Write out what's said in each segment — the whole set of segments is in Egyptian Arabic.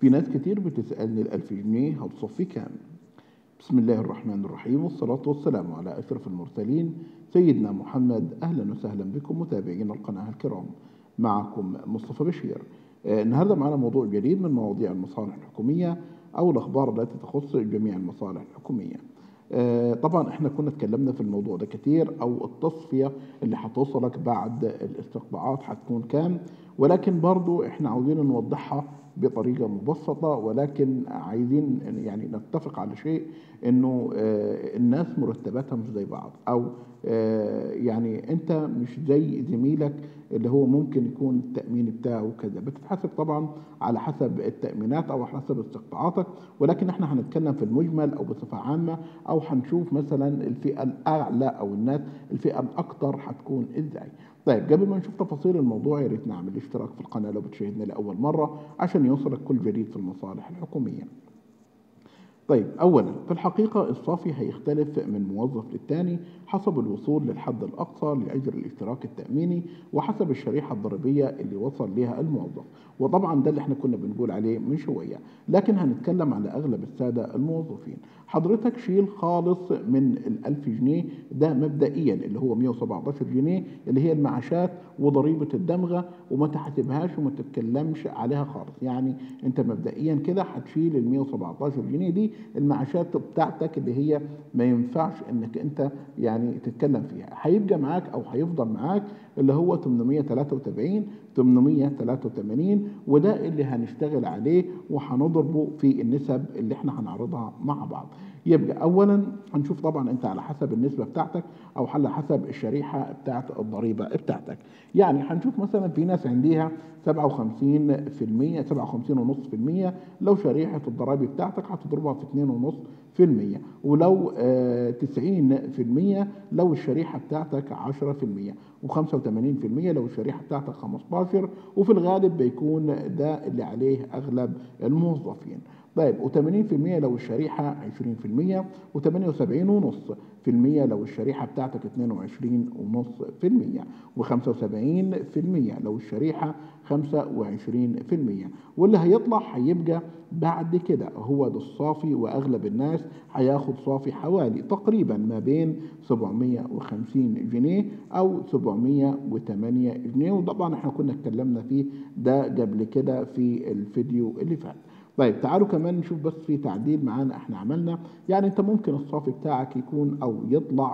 في ناس كتير بتسألني الألف جنيه هتصفي كام بسم الله الرحمن الرحيم والصلاة والسلام على أشرف المرسلين سيدنا محمد أهلا وسهلا بكم متابعين القناة الكرام معكم مصطفى بشير آه، النهاردة معنا موضوع جديد من مواضيع المصالح الحكومية أو الأخبار التي تخص جميع المصالح الحكومية آه، طبعا احنا كنا اتكلمنا في الموضوع ده كتير او التصفية اللي هتوصلك بعد الاستقطاعات هتكون كام ولكن برضو احنا عاوزين نوضحها بطريقة مبسطة ولكن عايزين يعني نتفق على شيء انه آه، الناس مرتباتها مش زي بعض او آه، يعني انت مش زي زميلك اللي هو ممكن يكون التأمين بتاعه كذا بتتحسب طبعا على حسب التأمينات او على حسب استقطاعاتك ولكن احنا هنتكلم في المجمل او بصفة عامة او هنشوف مثلا الفئة الاعلى او الناس الفئة الاكثر هتكون ازاي طيب قبل ما نشوف تفاصيل الموضوع يا ريت نعمل اشتراك في القناة لو بتشاهدنا لأول مرة عشان يوصلك كل جديد في المصالح الحكومية طيب أولا في الحقيقة الصافي هيختلف من موظف للتاني حسب الوصول للحد الأقصى لأجر الاشتراك التأميني وحسب الشريحة الضريبية اللي وصل لها الموظف وطبعا ده اللي احنا كنا بنقول عليه من شوية لكن هنتكلم على أغلب السادة الموظفين حضرتك شيل خالص من الألف جنيه ده مبدئيا اللي هو 117 جنيه اللي هي المعاشات وضريبة الدمغة وما تحسبهاش وما تتكلمش عليها خالص يعني انت مبدئيا كده هتشيل ال 117 جنيه دي المعاشات بتاعتك اللي هي ما ينفعش انك انت يعني تتكلم فيها هيبقى معاك او هيفضل معاك اللي هو 873 883 وده اللي هنشتغل عليه وهنضربه في النسب اللي احنا هنعرضها مع بعض يبقى اولا هنشوف طبعا انت على حسب النسبه بتاعتك او على حسب الشريحه بتاعت الضريبه بتاعتك يعني هنشوف مثلا في ناس عندها 57% 57.5% لو شريحه الضرائب بتاعتك هتضربها في 2.5% ولو آه 90% لو الشريحه بتاعتك 10% و85% لو الشريحه بتاعتك 15 وفي الغالب بيكون ده اللي عليه اغلب الموظفين طيب و80% لو الشريحة 20% و78.5% لو الشريحة بتاعتك 22.5% و75% لو الشريحة 25% واللي هيطلع هيبقى بعد كده هو ده الصافي واغلب الناس هياخد صافي حوالي تقريبا ما بين 750 جنيه او 708 جنيه وطبعا احنا كنا اتكلمنا فيه ده قبل كده في الفيديو اللي فات طيب تعالوا كمان نشوف بس في تعديل معانا احنا عملنا يعني انت ممكن الصافي بتاعك يكون او يطلع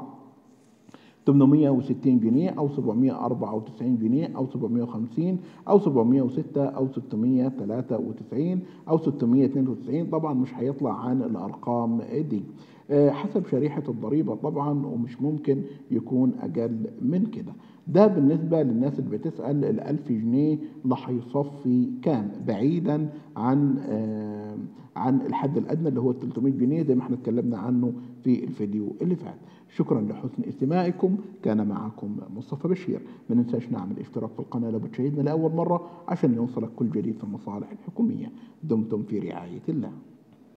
860 جنيه او 794 جنيه او 750 او 706 او 693 او 692 طبعا مش هيطلع عن الارقام دي حسب شريحة الضريبة طبعا ومش ممكن يكون أقل من كده ده بالنسبة للناس اللي بتسأل الألف جنيه اللي هيصفي كام بعيدا عن آه عن الحد الأدنى اللي هو 300 جنيه زي ما احنا اتكلمنا عنه في الفيديو اللي فات شكرا لحسن استماعكم كان معكم مصطفى بشير ما ننساش نعمل اشتراك في القناة لو بتشاهدنا لأول مرة عشان يوصلك كل جديد في المصالح الحكومية دمتم في رعاية الله